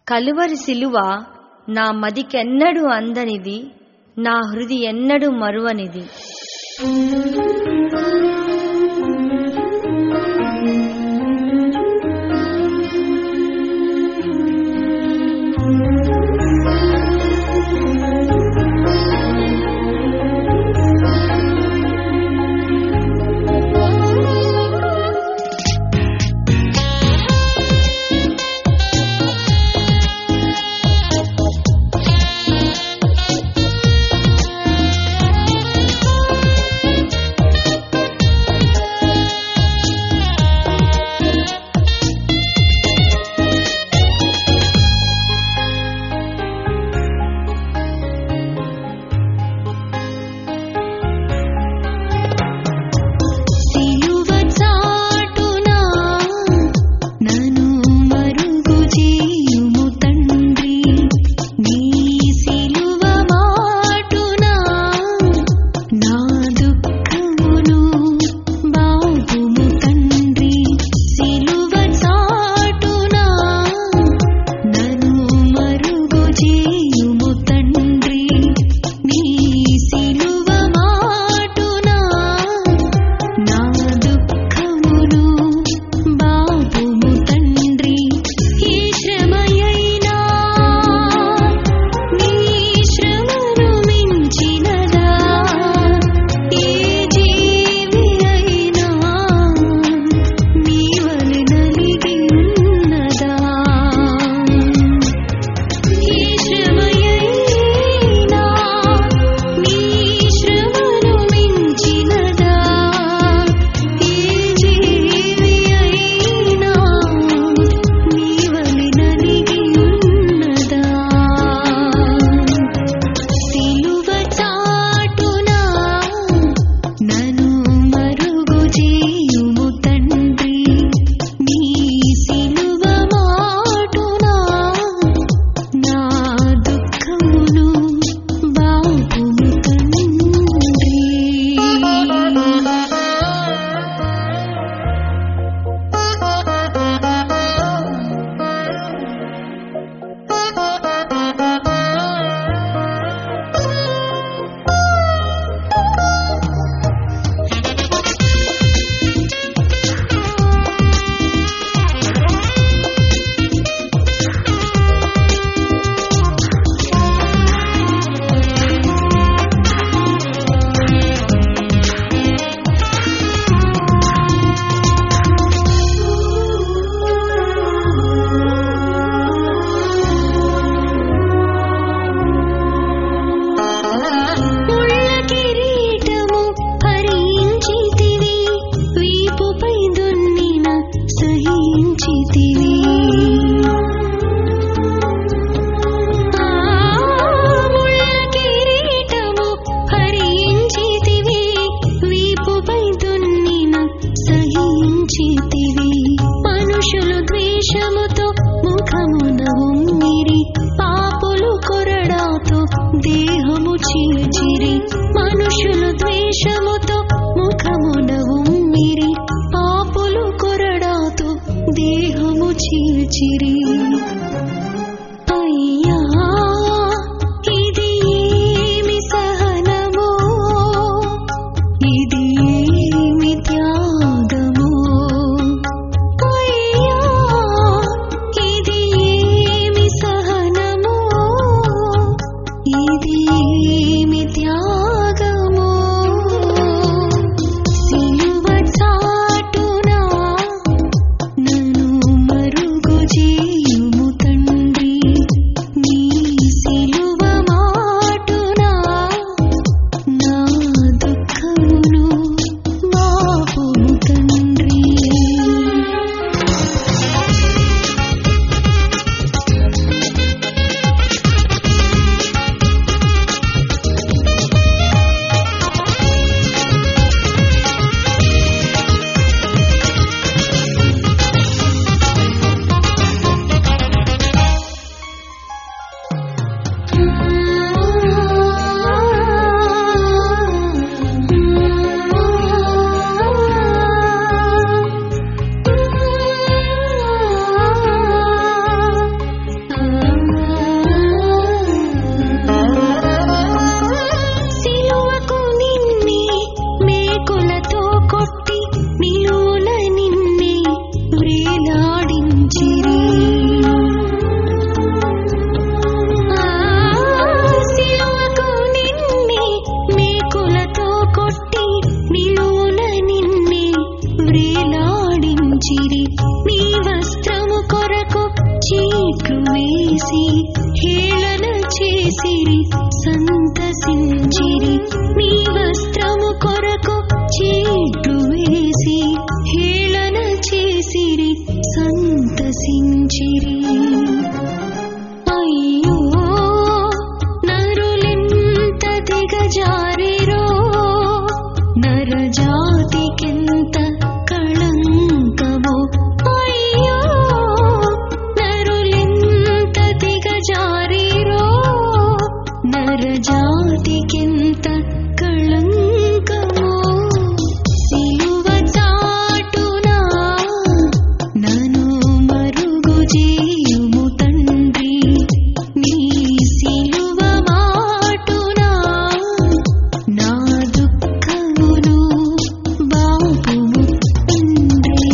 కలువరి సిలువ నా మదికెన్నడు అందనిది నా హృది ఎన్నడు మరువనిది సిలువ చాటునా నను మరుగు చేయుము తండ్రి నీ సిలువ మాటునా నా దుఃఖమును బాపుము తండ్రి సిలువ చాటునా నను మరుగు చేయుము తండ్రి నీ సిలువ మాటునా నా దుఃఖమును బాపుము తండ్రి ఈ శ్రమయైనా నీ శ్రమను మించినదా ఏ జీవి అయినా నీ వలె నలిగి ఉన్నదా ఈ శ్రమయైనా నీ శ్రమను మించినదా ఏ జీవి అయినా నీ వలె నలిగి ఉన్నదా సిలువ చాటునా నను మరుగు చేయుము తండ్రి నీ సిలువ మాటునా నా దుఃఖమును బాపుము తండ్రి ముళ్ళ కిరీటము హరించితివి వీపుపై దున్నిన సహించితివి ఆ ముళ్ళ కిరీటము హరించితివి వీపుపై దున్నిన సహించితివి మనుషులు ద్వేషముతో ముఖమున ఉమ్మిరి పాపులు కొరడాతో దేహము చీల్చిరి మనుషులు ద్వేషముతో ముఖమున ఉమ్మిరి పాపులు కొరడాతో దేహము చీల్చిరి అయ్యా ఇది ఏమి సహనమో ఇది ఏమి త్యాగమో అయ్యా ఇది ఏమి సహనమో చీట్లు వేసి హేళన చేసిరి సంతసించిరి నీ వస్త్రము కొరకు చీట్లు వేసి హేళన చేసిరి సంతసించిరి అయ్యో నరులెంత దిగజారిరో నరజాతికెంత కళంకమో అయ్యో నరులెంత దిగజారిరో నరజాతికెంత కళంకమో సిలువ చాటునా నను మరుగు చేయుము తండ్రి నీ సిలువ మాటునా నా దుఃఖమును బాపుము తండ్రి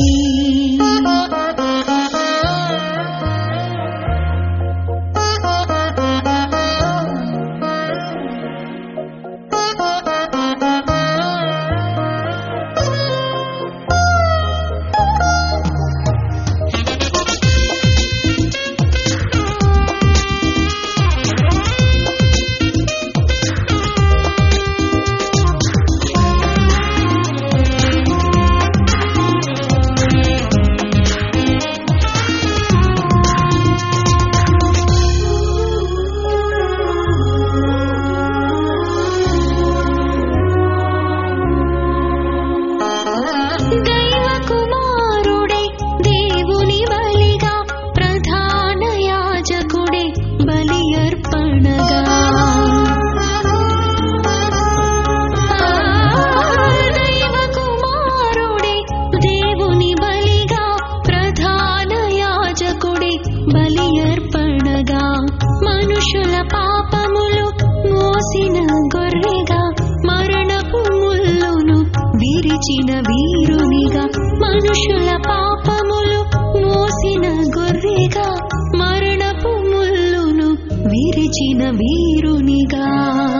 దైవ కుమారుడే దేవుని బలిగా ప్రధాన యాజకుడే బలి అర్పణగా దైవ కుమారుడే దేవుని బలిగా ప్రధాన యాజకుడే బలి అర్పణగా మనుషుల పాపములు మోసిన గొర్రెగా మరణపు ముల్లును విరిచిన వీరునిగా మనుషుల పాపములు మోసిన గొర్రెగా మరణపు ముల్లును విరిచిన వీరునిగా